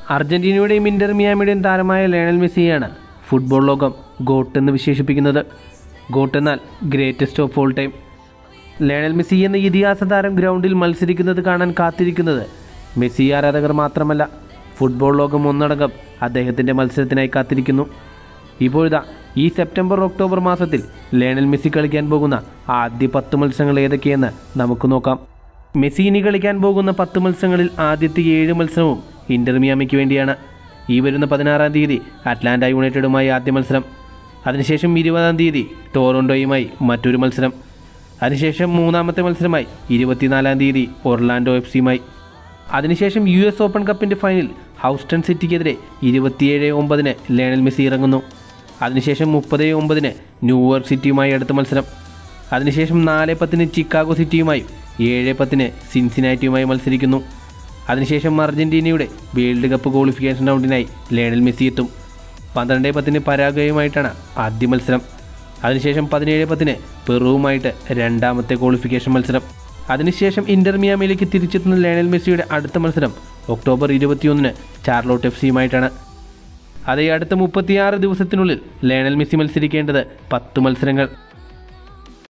അർജന്റീനയുടെയും Inter മിയാമിയുടെയും താരമായ Lionel മെസ്സിയാണ് ഫുട്ബോൾ ലോകം ഗോട്ട് എന്ന് വിശേഷിപ്പിക്കുന്നത് ഗോട്ട് എന്നാൽ greatest of all time Lionel Messi എന്ന ഇതിഹാസ താരം ഗ്രൗണ്ടിൽ മത്സരിക്കുന്നത് കാണാൻ കാത്തിരിക്കുന്നത് മെസ്സി ആരാധകർ മാത്രമല്ല ഫുട്ബോൾ ലോകം ഒന്നടങ്കം അദ്ദേഹത്തിൻ്റെ മത്സരത്തിനായി കാത്തിരിക്കുന്നു ഇപ്പോഴിതാ ഈ സെപ്റ്റംബർ ഒക്ടോബർ മാസത്തിൽ ലയണൽ മെസ്സി കളിക്കാൻ പോകുന്ന ആദ്യ പത്ത് മത്സരങ്ങൾ ഏതൊക്കെയെന്ന് നമുക്ക് നോക്കാം മെസ്സി ഇനി കളിക്കാൻ പോകുന്ന പത്ത് മത്സരങ്ങളിൽ ആദ്യത്തെ ഏഴ് മത്സരവും ഇന്റർ മിയാമിക്ക് വേണ്ടിയാണ് ഈ വരുന്ന പതിനാറാം തീയതി അറ്റ്ലാന്റ യുണൈറ്റഡുമായി ആദ്യ മത്സരം അതിനുശേഷം ഇരുപതാം തീയതി ടോറോണ്ടോയുമായി മറ്റൊരു മത്സരം അതിനുശേഷം മൂന്നാമത്തെ മത്സരമായി ഇരുപത്തിനാലാം തീയതി ഒർലാൻഡോ എഫ് സിയുമായി അതിനുശേഷം യു എസ് ഓപ്പൺ കപ്പിൻ്റെ ഫൈനൽ ഹൗസ്റ്റൺ സിറ്റിക്കെതിരെ ഇരുപത്തിയേഴ് ഒമ്പതിന് ലയണൽ മെസ്സി ഇറങ്ങുന്നു അതിനുശേഷം മുപ്പത് ഒമ്പതിന് ന്യൂയോർക്ക് സിറ്റിയുമായി അടുത്ത മത്സരം അതിനുശേഷം നാല് പത്തിന് ചിക്കാഗോ സിറ്റിയുമായും ഏഴ് പത്തിന് സിൻസിനാറ്റിയുമായി മത്സരിക്കുന്നു അതിനുശേഷം അർജന്റീനയുടെ വേൾഡ് കപ്പ് ക്വാളിഫിക്കേഷൻ റൗണ്ടിനായി ലയണൽ മെസ്സി എത്തും പന്ത്രണ്ട് പത്തിന് പരാഗയുമായിട്ടാണ് ആദ്യ മത്സരം അതിനുശേഷം പതിനേഴ് പത്തിന് പെറുവുമായിട്ട് രണ്ടാമത്തെ ക്വാളിഫിക്കേഷൻ മത്സരം അതിനുശേഷം ഇന്റർ മിയാമിയിലേക്ക് തിരിച്ചെത്തുന്ന ലയണൽ മെസ്സിയുടെ അടുത്ത മത്സരം ഒക്ടോബർ ഇരുപത്തിയൊന്നിന് ചാർലോട്ട് എഫ് സിയുമായിട്ടാണ് അതേ അടുത്ത മുപ്പത്തിയാറ് ദിവസത്തിനുള്ളിൽ ലയണൽ മെസ്സി മത്സരിക്കേണ്ടത് പത്ത് മത്സരങ്ങൾ